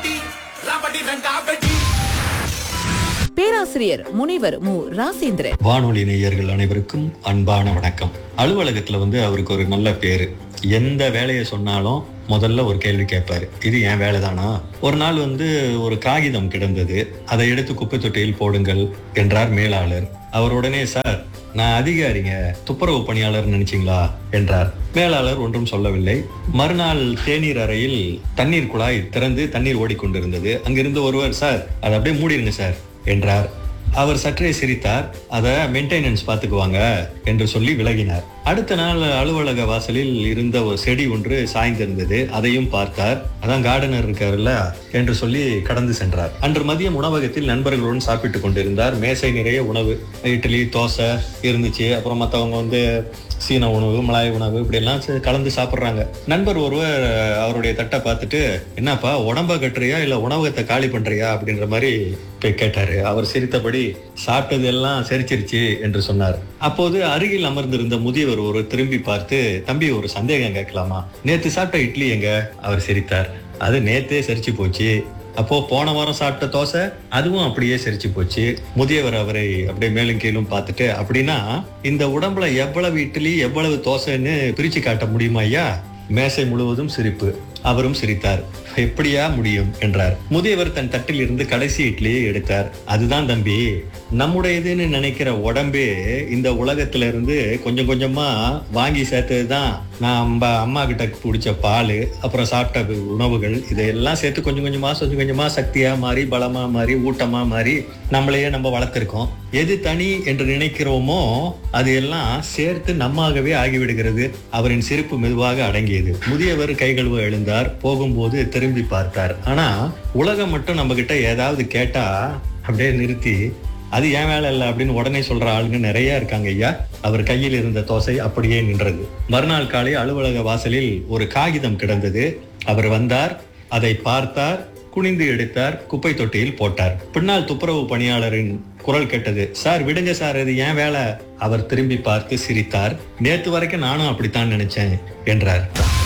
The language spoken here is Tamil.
ராபடி ராபடி ரங்காபடி பேராசிரியர் முனைவர் மு ராசேந்திரன் வானொலி நேயர்கள் அனைவருக்கும் அன்பான வணக்கம் அலுவலகத்துல வந்து அவருக்கு ஒரு நல்ல பேரு எந்த வேலையை சொன்னாலும் முதல்ல ஒரு கேள்வி கேட்பாரு இது என் வேலைதானா ஒரு நாள் வந்து ஒரு காகிதம் கிடந்தது அதை எடுத்து குப்பை தொட்டியில் போடுங்கள் என்றார் மேலாளர் அவர் உடனே சார் நான் அதிகாரிங்க துப்புரவு பணியாளர் நினைச்சீங்களா என்றார் மேலாளர் ஒன்றும் சொல்லவில்லை மறுநாள் தேநீர் அறையில் தண்ணீர் குழாய் திறந்து தண்ணீர் ஓடிக்கொண்டிருந்தது அங்கிருந்து ஒருவர் சார் அதை அப்படியே மூடிடுங்க சார் என்றார் அவர் சற்றே சிரித்தார் அதை மெயின்டெனன்ஸ் பார்த்துக்குவாங்க என்று சொல்லி விலகினார் அடுத்த நாள் அலுவலக வாசலில் இருந்த ஒரு செடி ஒன்று சாய்ந்திருந்தது அதையும் பார்த்தார் அதான் கார்டனர் இருக்காருல்ல என்று சொல்லி கடந்து சென்றார் அன்று மதியம் உணவகத்தில் நண்பர்களுடன் சாப்பிட்டு கொண்டிருந்தார் மேசை நிறைய உணவு இட்லி தோசை இருந்துச்சு அப்புறம் மற்றவங்க வந்து சீன உணவு மலாய் உணவு இப்படி எல்லாம் சே- கலந்து சாப்பிடுறாங்க நண்பர் ஒருவர் அவருடைய தட்டை பார்த்துட்டு என்னப்பா உடம்ப கட்டுறியா இல்ல உணவகத்தை காலி பண்றியா அப்படின்ற மாதிரி போய் கேட்டாரு அவர் சிரித்தபடி சாப்பிட்டது எல்லாம் செரிச்சிருச்சு என்று சொன்னார் அப்போது அருகில் அமர்ந்திருந்த முதியவர் ஒரு திரும்பி பார்த்து தம்பி ஒரு சந்தேகம் கேட்கலாமா நேத்து சாப்பிட்ட இட்லி எங்க அவர் சிரித்தார் அது நேத்தே செரிச்சு போச்சு அப்போ போன வாரம் சாப்பிட்ட தோசை அதுவும் அப்படியே செரிச்சு போச்சு முதியவர் அவரை அப்படியே மேலும் கீழும் பார்த்துட்டு அப்படின்னா இந்த உடம்புல எவ்வளவு இட்லி எவ்வளவு தோசைன்னு பிரிச்சு காட்ட முடியுமா ஐயா மேசை முழுவதும் சிரிப்பு அவரும் சிரித்தார் எப்படியா முடியும் என்றார் முதியவர் தன் தட்டில் இருந்து கடைசி இட்லியை எடுத்தார் அதுதான் தம்பி நம்முடையதுன்னு நினைக்கிற உடம்பே இந்த உலகத்துல இருந்து கொஞ்சம் கொஞ்சமா வாங்கி சேர்த்ததுதான் நம்ம அம்மா கிட்ட பிடிச்ச பால் அப்புறம் சாப்பிட்ட உணவுகள் இதையெல்லாம் சேர்த்து கொஞ்சம் கொஞ்சமா கொஞ்சம் கொஞ்சமா சக்தியா மாறி பலமா மாறி ஊட்டமா மாறி நம்மளையே நம்ம வளர்த்திருக்கோம் எது தனி என்று நினைக்கிறோமோ அது எல்லாம் சேர்த்து நம்மாகவே ஆகிவிடுகிறது அவரின் சிரிப்பு மெதுவாக அடங்கியது முதியவர் கை கழுவ எழுந்தார் போகும்போது திரும்பி பார்த்தார் ஆனா உலகம் மட்டும் நம்ம கிட்ட ஏதாவது கேட்டா அப்படியே நிறுத்தி அது ஏன் வேலை இல்லை அப்படின்னு உடனே சொல்ற ஆளுங்க நிறைய இருக்காங்க ஐயா அவர் கையில் இருந்த தோசை அப்படியே நின்றது மறுநாள் காலை அலுவலக வாசலில் ஒரு காகிதம் கிடந்தது அவர் வந்தார் அதை பார்த்தார் குனிந்து எடுத்தார் குப்பை தொட்டியில் போட்டார் பின்னால் துப்புரவு பணியாளரின் குரல் கேட்டது சார் விடுங்க சார் இது ஏன் வேலை அவர் திரும்பி பார்த்து சிரித்தார் நேத்து வரைக்கும் நானும் அப்படித்தான் நினைச்சேன் என்றார்